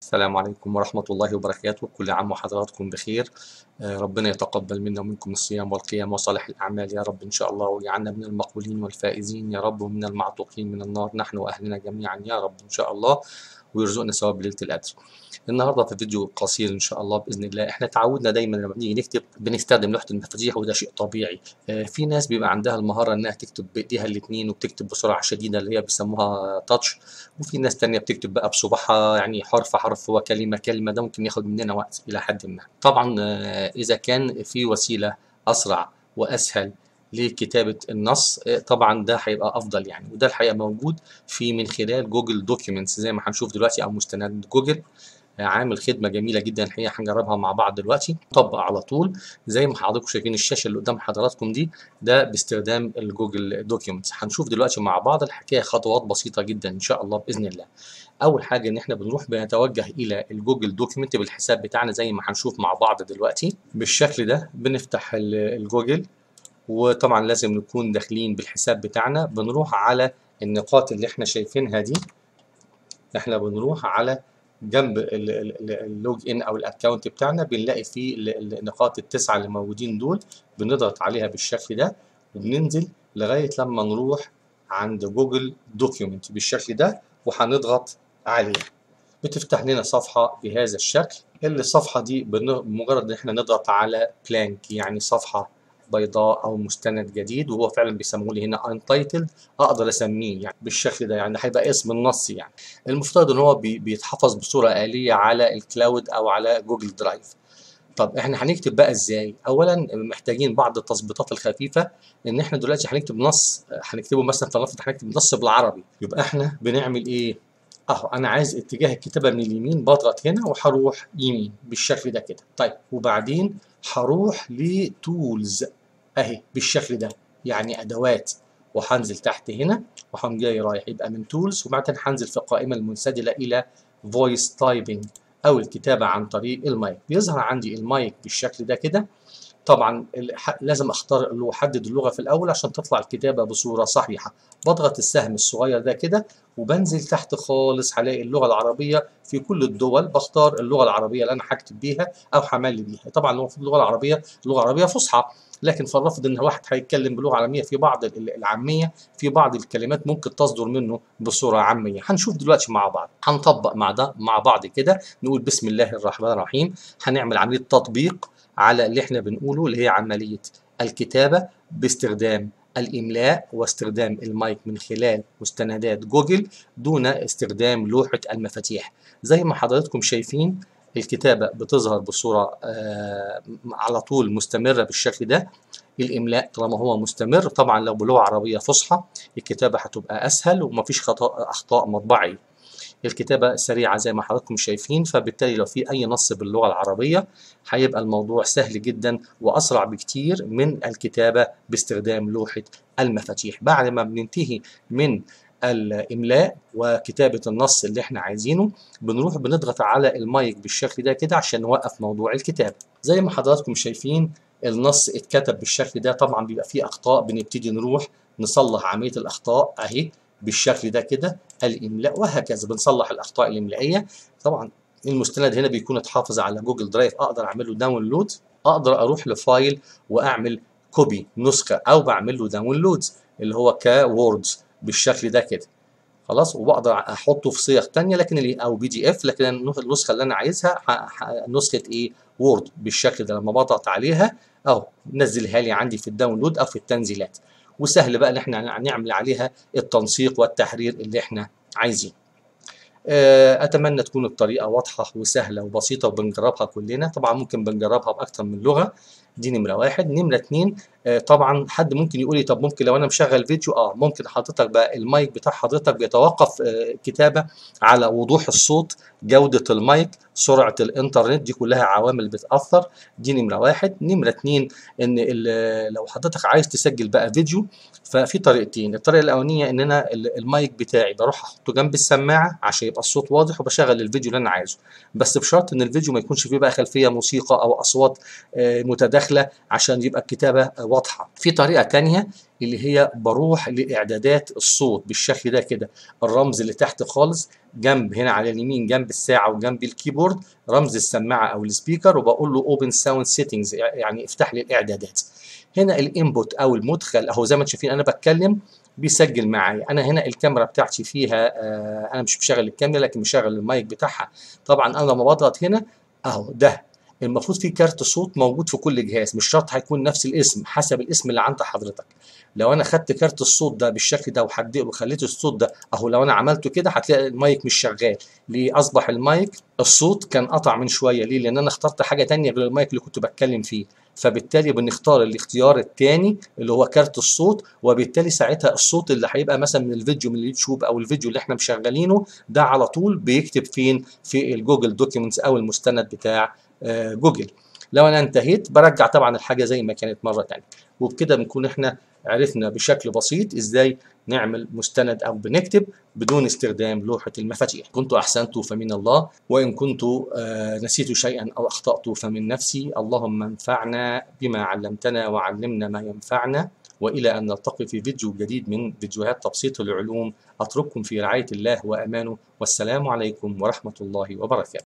السلام عليكم ورحمة الله وبركاته كل عام وحضراتكم بخير آه، ربنا يتقبل منا ومنكم الصيام والقيام وصالح الأعمال يا رب إن شاء الله ويجعلنا من المقبولين والفائزين يا رب ومن المعتوقين من النار نحن وأهلنا جميعا يا رب إن شاء الله ويرزقنا ثواب ليلة القدر النهارده في فيديو قصير ان شاء الله باذن الله احنا تعودنا دايما لما بنيجي نكتب بنستخدم لوحه المفاتيح وده شيء طبيعي آه، في ناس بيبقى عندها المهاره انها تكتب بايديها الاثنين وبتكتب بسرعه شديده اللي هي بيسموها تاتش وفي ناس تانية بتكتب بقى بصباعها يعني حرف حرف وكلمه كلمه ده ممكن ياخد مننا وقت الى حد ما طبعا آه، اذا كان في وسيله اسرع واسهل لكتابة النص آه، طبعا ده هيبقى أفضل يعني وده الحقيقة موجود في من خلال جوجل دوكيومنتس زي ما هنشوف دلوقتي أو مستند جوجل آه، عامل خدمة جميلة جدا الحقيقة هنجربها مع بعض دلوقتي طبق على طول زي ما حضراتكم شايفين الشاشة اللي قدام حضراتكم دي ده باستخدام الجوجل دوكيومنتس هنشوف دلوقتي مع بعض الحكاية خطوات بسيطة جدا إن شاء الله بإذن الله أول حاجة إن إحنا بنروح بنتوجه إلى الجوجل دوكيومنت بالحساب بتاعنا زي ما هنشوف مع بعض دلوقتي بالشكل ده بنفتح ال- الجوجل وطبعا لازم نكون داخلين بالحساب بتاعنا بنروح على النقاط اللي احنا شايفينها دي احنا بنروح على جنب ال- ال- ال- اللوج ان او الاكونت بتاعنا بنلاقي فيه ال- ال- النقاط التسعه اللي موجودين دول بنضغط عليها بالشكل ده وبننزل لغايه لما نروح عند جوجل دوكيومنت بالشكل ده وهنضغط عليه بتفتح لنا صفحه بهذا الشكل اللي الصفحه دي بن- بمجرد ان احنا نضغط على بلانك يعني صفحه بيضاء او مستند جديد وهو فعلا بيسموه لي هنا untitled اقدر اسميه يعني بالشكل ده يعني هيبقى اسم النص يعني المفترض ان هو بي- بيتحفظ بصوره آلية على الكلاود او على جوجل درايف طب احنا هنكتب بقى ازاي اولا محتاجين بعض التظبيطات الخفيفه ان احنا دلوقتي هنكتب نص هنكتبه مثلا فلنفرض هنكتب نص بالعربي يبقى احنا بنعمل ايه اهو انا عايز اتجاه الكتابه من اليمين بضغط هنا وهروح يمين بالشكل ده كده طيب وبعدين هروح لتولز اهي بالشكل ده يعني ادوات وهنزل تحت هنا وهقوم جاي رايح يبقى من تولز وبعدين هنزل في القائمه المنسدله الى فويس تايبنج او الكتابه عن طريق المايك بيظهر عندي المايك بالشكل ده كده طبعا ال- ح- لازم اختار اللي هو احدد اللغه في الاول عشان تطلع الكتابه بصوره صحيحه بضغط السهم الصغير ده كده وبنزل تحت خالص هلاقي اللغه العربيه في كل الدول بختار اللغه العربيه اللي انا هكتب بيها او هملي بيها طبعا لو في اللغه العربيه اللغه العربيه فصحى لكن فلنفرض ان واحد هيتكلم بلغه عالميه في بعض ال- العاميه في بعض الكلمات ممكن تصدر منه بصوره عاميه هنشوف دلوقتي مع بعض هنطبق مع ده مع بعض كده نقول بسم الله الرحمن الرحيم هنعمل عمليه تطبيق على اللي احنا بنقوله اللي هي عمليه الكتابه باستخدام الاملاء واستخدام المايك من خلال مستندات جوجل دون استخدام لوحه المفاتيح زي ما حضراتكم شايفين الكتابه بتظهر بصوره آه على طول مستمره بالشكل ده الاملاء طالما هو مستمر طبعا لو بلغه عربيه فصحى الكتابه هتبقى اسهل ومفيش خطا اخطاء مطبعيه الكتابة سريعة زي ما حضراتكم شايفين فبالتالي لو في أي نص باللغة العربية هيبقى الموضوع سهل جدا وأسرع بكتير من الكتابة باستخدام لوحة المفاتيح بعد ما بننتهي من الإملاء وكتابة النص اللي احنا عايزينه بنروح بنضغط على المايك بالشكل ده كده عشان نوقف موضوع الكتابة زي ما حضراتكم شايفين النص اتكتب بالشكل ده طبعا بيبقى فيه أخطاء بنبتدي نروح نصلح عملية الأخطاء أهي بالشكل ده كده الاملاء وهكذا بنصلح الاخطاء الاملائيه طبعا المستند هنا بيكون اتحافظ على جوجل درايف اقدر اعمل له داونلود اقدر اروح لفايل واعمل كوبي نسخه او بعمل له داونلود اللي هو كووردز بالشكل ده كده خلاص وبقدر احطه في صيغ تانية لكن اللي او بي دي اف لكن النسخه اللي انا عايزها ح- ح- نسخه ايه وورد بالشكل ده لما بضغط عليها اهو نزلها لي عندي في الداونلود او في التنزيلات وسهل بقى ان احنا نعمل عليها التنسيق والتحرير اللي احنا عايزينه آه، اتمنى تكون الطريقه واضحه وسهله وبسيطه وبنجربها كلنا طبعا ممكن بنجربها باكتر من لغه دي نمره واحد نمره اتنين آه، طبعا حد ممكن يقول لي طب ممكن لو انا مشغل فيديو اه ممكن حضرتك بقى المايك بتاع حضرتك بيتوقف آه، كتابه على وضوح الصوت جوده المايك سرعه الانترنت دي كلها عوامل بتاثر دي نمره واحد نمره اتنين ان ال- لو حضرتك عايز تسجل بقى فيديو ففي طريقتين الطريقه الاولانيه ان انا ال- المايك بتاعي بروح احطه جنب السماعه عشان يبقى الصوت واضح وبشغل الفيديو اللي انا عايزه بس بشرط ان الفيديو ما يكونش فيه بقى خلفيه موسيقى او اصوات آه، متداخله عشان يبقى الكتابه واضحه واضحه في طريقه تانية اللي هي بروح لاعدادات الصوت بالشكل ده كده الرمز اللي تحت خالص جنب هنا على اليمين جنب الساعه وجنب الكيبورد رمز السماعه او السبيكر وبقول له اوبن ساوند سيتنجز يعني افتح لي الاعدادات هنا الانبوت او المدخل اهو زي ما انتم شايفين انا بتكلم بيسجل معايا انا هنا الكاميرا بتاعتي فيها آه انا مش مشغل الكاميرا لكن مشغل المايك بتاعها طبعا انا لما بضغط هنا اهو ده المفروض في كارت صوت موجود في كل جهاز مش شرط هيكون نفس الاسم حسب الاسم اللي عند حضرتك لو انا خدت كارت الصوت ده بالشكل ده وحدد وخليت الصوت ده اهو لو انا عملته كده هتلاقي المايك مش شغال ليه اصبح المايك الصوت كان قطع من شويه ليه لان انا اخترت حاجه تانية غير المايك اللي كنت بتكلم فيه فبالتالي بنختار الاختيار الثاني اللي هو كارت الصوت وبالتالي ساعتها الصوت اللي هيبقى مثلا من الفيديو من اليوتيوب او الفيديو اللي احنا مشغلينه ده على طول بيكتب فين في الجوجل دوكيومنتس او المستند بتاع جوجل لو انا انتهيت برجع طبعا الحاجه زي ما كانت مره ثانيه وبكده بنكون احنا عرفنا بشكل بسيط ازاي نعمل مستند او بنكتب بدون استخدام لوحه المفاتيح كنت احسنت فمن الله وان كنت آه نسيت شيئا او اخطات فمن نفسي اللهم انفعنا بما علمتنا وعلمنا ما ينفعنا والى ان نلتقي في فيديو جديد من فيديوهات تبسيط العلوم اترككم في رعايه الله وامانه والسلام عليكم ورحمه الله وبركاته